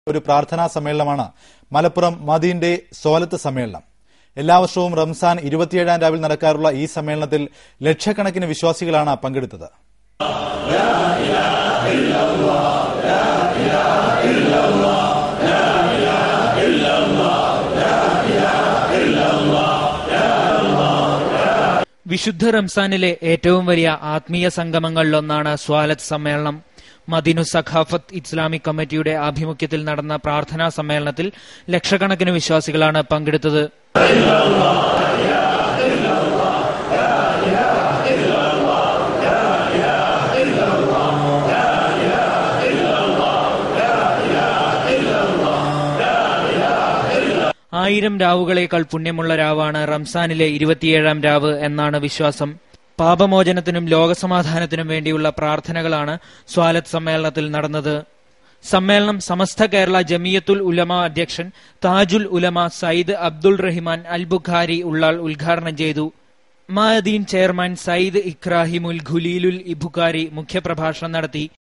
ഒരു പ്രാർത്ഥനാ സമ്മേളനമാണ് മലപ്പുറം മദീന്റെ സോലത്ത് സമ്മേളനം എല്ലാ വർഷവും റംസാൻ ഇരുപത്തിയേഴാം രാവിൽ നടക്കാറുള്ള ഈ സമ്മേളനത്തിൽ ലക്ഷക്കണക്കിന് വിശ്വാസികളാണ് പങ്കെടുത്തത് വിശുദ്ധ റംസാനിലെ ഏറ്റവും വലിയ ആത്മീയ സംഗമങ്ങളിലൊന്നാണ് സ്വാലത്ത് സമ്മേളനം മദിനു സഖാഫത്ത് ഇസ്ലാമിക് കമ്മിറ്റിയുടെ ആഭിമുഖ്യത്തിൽ നടന്ന പ്രാർത്ഥനാ സമ്മേളനത്തിൽ ലക്ഷക്കണക്കിന് വിശ്വാസികളാണ് പങ്കെടുത്തത് ആയിരം രാവുകളേക്കാൾ പുണ്യമുള്ള രാവാണ് റംസാനിലെ ഇരുപത്തിയേഴാം രാവ് എന്നാണ് വിശ്വാസം പാപമോചനത്തിനും ലോകസമാധാനത്തിനും വേണ്ടിയുള്ള പ്രാർത്ഥനകളാണ് സ്വാലത്ത് സമ്മേളനത്തിൽ നടന്നത് സമ്മേളനം സമസ്ത കേരള ജമിയത്തുൽ ഉലമ അധ്യക്ഷൻ താജുൽ ഉലമ സയ്യിദ് അബ്ദുൾ റഹിമാൻ അൽ ബുഖാരി ഉള്ളാൾ ഉദ്ഘാടനം ചെയ്തു മാദീൻ ചെയർമാൻ സയ്യിദ് ഇക്രാഹിമുൽ ഖുലീലുൽ ഇബുഖാരി മുഖ്യപ്രഭാഷണം നടത്തി